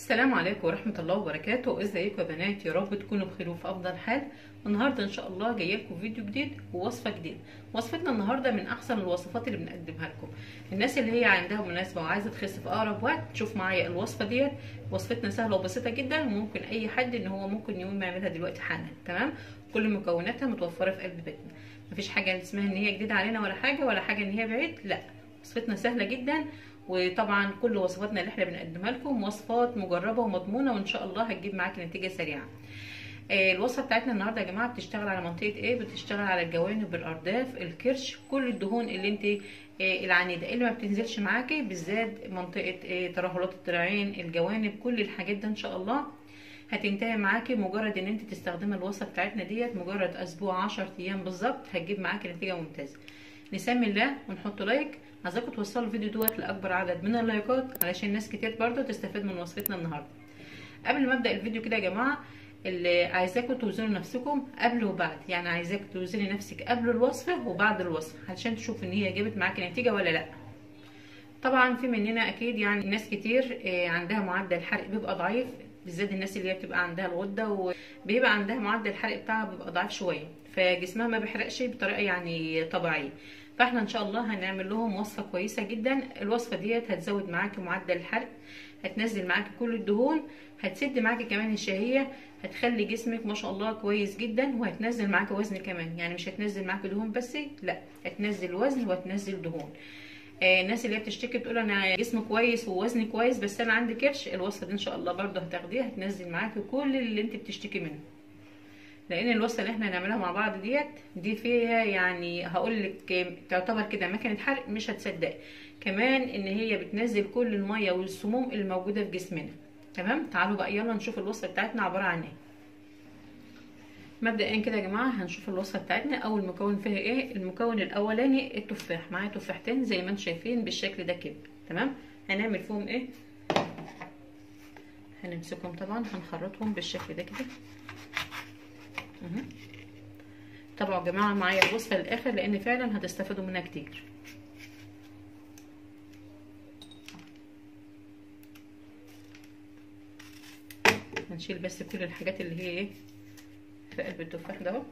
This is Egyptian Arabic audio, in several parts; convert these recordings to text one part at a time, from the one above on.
السلام عليكم ورحمة الله وبركاته ازيكم يا بنات يا رب تكونوا بخير وفي افضل حال النهارده ان شاء الله جايه لكم فيديو جديد ووصفه جديده وصفتنا النهارده من احسن الوصفات اللي بنقدمها لكم الناس اللي هي عندها مناسبه وعايزه تخس في اقرب وقت تشوف معايا الوصفه ديت وصفتنا سهله وبسيطه جدا وممكن اي حد ان هو ممكن يقوم يعملها دلوقتي حالا تمام كل مكوناتها متوفره في قلب بيتنا مفيش حاجه اسمها ان هي جديده علينا ولا حاجه ولا حاجه ان هي بعيد لا وصفتنا سهله جدا وطبعا كل وصفاتنا اللي احنا بنقدمها لكم وصفات مجربه ومضمونه وان شاء الله هتجيب معاكي نتيجه سريعه آه الوصفه بتاعتنا النهارده يا جماعه بتشتغل على منطقه ايه بتشتغل على الجوانب الارداف الكرش كل الدهون اللي انت آه العنيده اللي ما بتنزلش معاكي بالذات منطقه آه ترهلات الذراعين الجوانب كل الحاجات ده ان شاء الله هتنتهي معاكي مجرد ان انت تستخدمي الوصفه بتاعتنا ديت مجرد اسبوع 10 ايام بالظبط هتجيب معاكي نتيجه ممتازه نسمي الله ونحط لايك عايزاكم توصلوا الفيديو دوت لاكبر عدد من اللايكات علشان ناس كتير برضو تستفاد من وصفتنا النهارده قبل ما ابدا الفيديو كده يا جماعه اللي عايزاكم توزنوا نفسكم قبل وبعد يعني عايزاك توزني نفسك قبل الوصفه وبعد الوصفه علشان تشوف ان هي جابت معاكي نتيجه ولا لا طبعا في مننا اكيد يعني ناس كتير عندها معدل حرق بيبقى ضعيف بالذات الناس اللي هي بتبقى عندها الغده وبيبقى عندها معدل الحرق بتاعها بيبقى ضعيف شويه فجسمها ما بيحرقش بطريقه يعني طبيعيه فاحنا ان شاء الله هنعمل لهم وصفه كويسه جدا الوصفه ديت هتزود معاكي معدل الحرق هتنزل معاكي كل الدهون هتسد معاكي كمان الشهيه هتخلي جسمك ما شاء الله كويس جدا وهتنزل معاكي وزن كمان يعني مش هتنزل معاكي دهون بس لا هتنزل وزن وهتنزل دهون آه الناس اللي هي بتشتكي تقول انا جسمي كويس ووزني كويس بس انا عندي كرش الوصفه دي ان شاء الله برده هتاخديها هتنزل معاكي كل اللي انت بتشتكي منه لان الوصفه اللي احنا هنعملها مع بعض ديت دي فيها يعني هقول لك تعتبر كده مكنه حرق مش هتصدقي كمان ان هي بتنزل كل الميه والسموم اللي موجوده في جسمنا تمام تعالوا بقى يلا نشوف الوصفه بتاعتنا عباره عن ايه مبدئيا كده يا جماعه هنشوف الوصفه بتاعتنا اول مكون فيها ايه المكون الاولاني التفاح معايا تفاحتين زي ما انتم شايفين بالشكل ده كده تمام هنعمل فيهم ايه هنمسكهم طبعا هنخرطهم بالشكل ده كده تابعوا يا جماعه معايا الوصفه للاخر لان فعلا هتستفادوا منها كتير هنشيل بس كل الحاجات اللي هي ايه في قلب التفاح ده اهو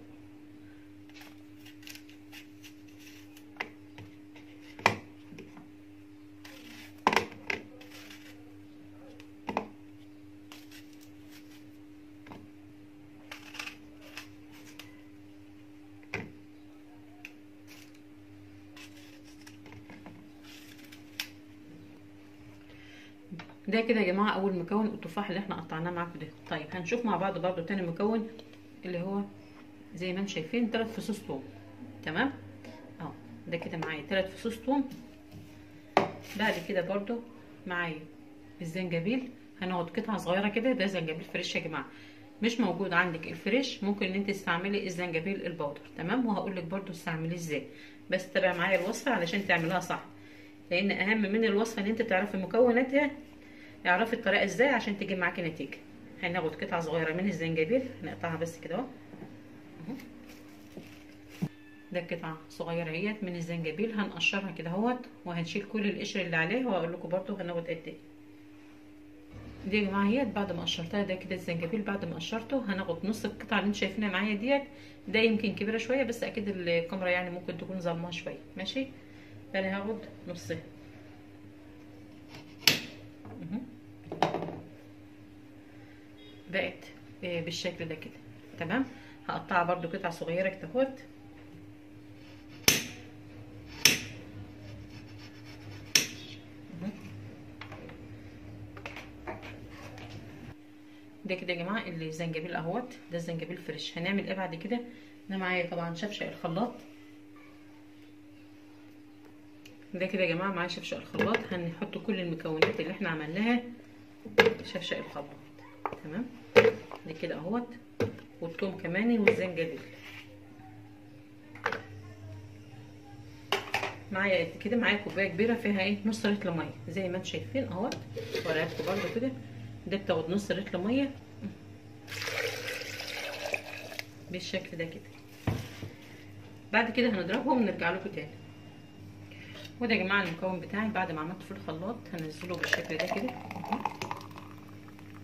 ده كده يا جماعه اول مكون التفاح اللي احنا قطعناه معاكم ده طيب هنشوف مع بعض برده تاني مكون اللي هو زي ما انتم شايفين ثلاث فصوص ثوم تمام اهو ده كده معايا ثلاث فصوص ثوم بعد كده برده معايا الزنجبيل هناخد قطعه صغيره كده ده زنجبيل فريش يا جماعه مش موجود عندك الفريش ممكن ان انت تستعملي الزنجبيل البودر تمام وهقول لك برده تستعمليه ازاي بس تابع معايا الوصفه علشان تعملها صح لان اهم من الوصفه ان انت تعرفي مكوناتها اعرفي الطريقه ازاي عشان تجيب معاكي نتيجه هناخد قطعه صغيره من الزنجبيل هنقطعها بس كده اهو ده قطعه صغيره اهيت من الزنجبيل هنقشرها كده اهوت وهنشيل كل القشر اللي عليه وهقول لكم برده هناخد قد ايه دي يا جماعه اهيت بعد ما قشرتها ده كده الزنجبيل بعد ما قشرته هناخد نص القطعه اللي انتوا شايفينها معايا ديت ده يمكن كبيره شويه بس اكيد الكاميرا يعني ممكن تكون ظلمها شويه ماشي فانا هاخد نصها بقت بالشكل ده كده تمام هقطعها برده قطع صغيره كده اهوت ده كده يا جماعه الزنجبيل اهوت ده الزنجبيل فريش هنعمل ايه بعد كده ده معايا طبعا شفشق الخلاط ده كده يا جماعه معايا شفشق الخلاط هنحط كل المكونات اللي احنا عملناها شفشق الخلاط تمام دي كده اهوت والثوم كمان والزنجبيل معايا قد كده معايا كوبايه كبيره فيها ايه نص لتر ميه زي ما انتم شايفين اهوت ورقتكم برده كده ده بتاخد نص لتر ميه بالشكل ده كده بعد كده هنضربهم ونرجع لكم تاني وده يا جماعه المكون بتاعي بعد ما عملته في الخلاط هنزله بالشكل ده كده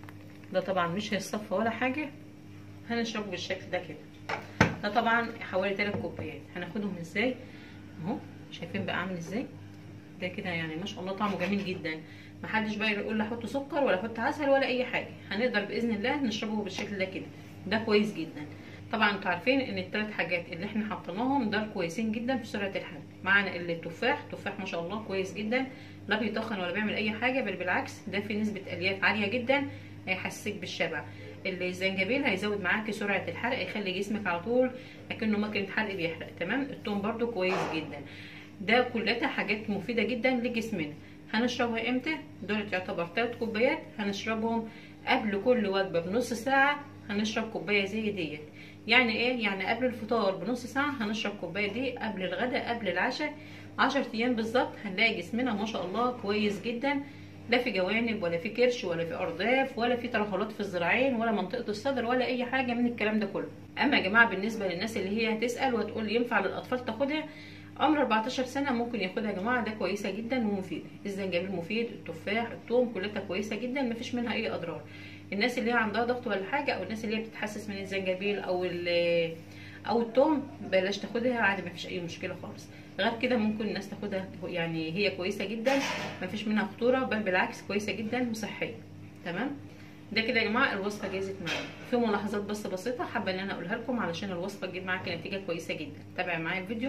ده طبعا مش هيصفى ولا حاجه هنشربه بالشكل ده كده ده طبعا حوالي 3 كوبايات هناخدهم ازاي اهو شايفين بقى عامل ازاي ده كده يعني ما شاء الله طعمه جميل جدا محدش بقى يقول لي احط سكر ولا احط عسل ولا اي حاجه هنقدر باذن الله نشربه بالشكل ده كده ده كويس جدا طبعا انتوا عارفين ان الثلاث حاجات اللي احنا حطيناهم دول كويسين جدا في سرعه الحمل معانا التفاح تفاح ما شاء الله كويس جدا لا بيتخن ولا بيعمل اي حاجه بل بالعكس ده في نسبه الياف عاليه جدا هيحسسك بالشبع الزنجبيل هيزود معاكي سرعه الحرق يخلي جسمك على طول اكنه ماكينه حرق بيحرق تمام الثوم برده كويس جدا ده كلها حاجات مفيده جدا لجسمنا هنشربها امتى دول يعتبر 3 كوبايات هنشربهم قبل كل وجبه بنص ساعه هنشرب كوبايه زي ديت يعني ايه يعني قبل الفطار بنص ساعه هنشرب كوبايه دي قبل الغداء قبل العشاء 10 ايام بالظبط هنلاقي جسمنا ما شاء الله كويس جدا لا في جوانب ولا في كرش ولا في ارداف ولا في ترهلات في الذراعين ولا منطقه الصدر ولا اي حاجه من الكلام ده كله اما يا جماعه بالنسبه للناس اللي هي هتسال وتقول ينفع للاطفال تاخدها عمر 14 سنه ممكن ياخدها يا جماعه ده كويسه جدا ومفيده الزنجبيل مفيد التفاح الثوم كلها كويسه جدا مفيش منها اي اضرار الناس اللي هي عندها ضغط ولا حاجه او الناس اللي هي بتتحسس من الزنجبيل او او الثوم بلاش تاخدها عادي مفيش اي مشكله خالص غير كده ممكن الناس تاخدها يعني هي كويسه جدا مفيش منها خطوره بل بالعكس كويسه جدا وصحيه تمام ده كده يا جماعه الوصفه جاهزه معايا في ملاحظات بس بسيطه حابه ان انا اقولها لكم علشان الوصفه تجيب معاكي نتيجه كويسه جدا تابع معايا الفيديو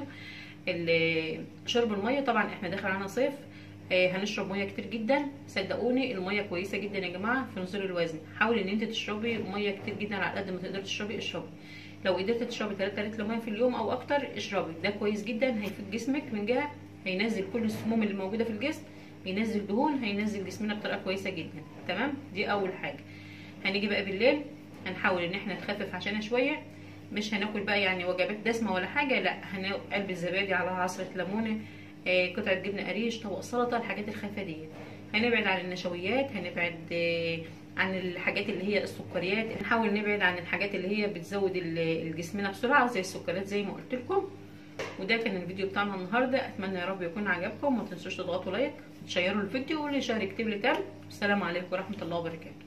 شرب الميه طبعا احنا داخل على صيف آه هنشرب ميه كتير جدا صدقوني الميه كويسه جدا يا جماعه في نزول الوزن حاولي ان انت تشربي ميه كتير جدا على قد ما تقدري تشربي اشربي لو قدرت تشربي 3 لتر ميه في اليوم او اكتر اشربي ده كويس جدا هيفيد جسمك من جهه هينزل كل السموم اللي موجوده في الجسم هينزل دهون هينزل جسمنا بطريقه كويسه جدا تمام دي اول حاجه هنيجي بقى بالليل هنحاول ان احنا نخفف عشانها شويه مش هناكل بقى يعني وجبات دسمه ولا حاجه لا هنقلب الزبادي على عصره ليمونه آه قطعه جبنه قريش طبق سلطه الحاجات الخفيفه دي هنبعد عن النشويات هنبعد آه عن الحاجات اللي هي السكريات نحاول نبعد عن الحاجات اللي هي بتزود الجسمنا بسرعه زي السكريات زي ما قلت لكم وده كان الفيديو بتاعنا النهارده اتمنى يا رب يكون عجبكم ما تنسوش تضغطوا لايك وتشيروا الفيديو واللي شارك يكتب لي تاب السلام عليكم ورحمه الله وبركاته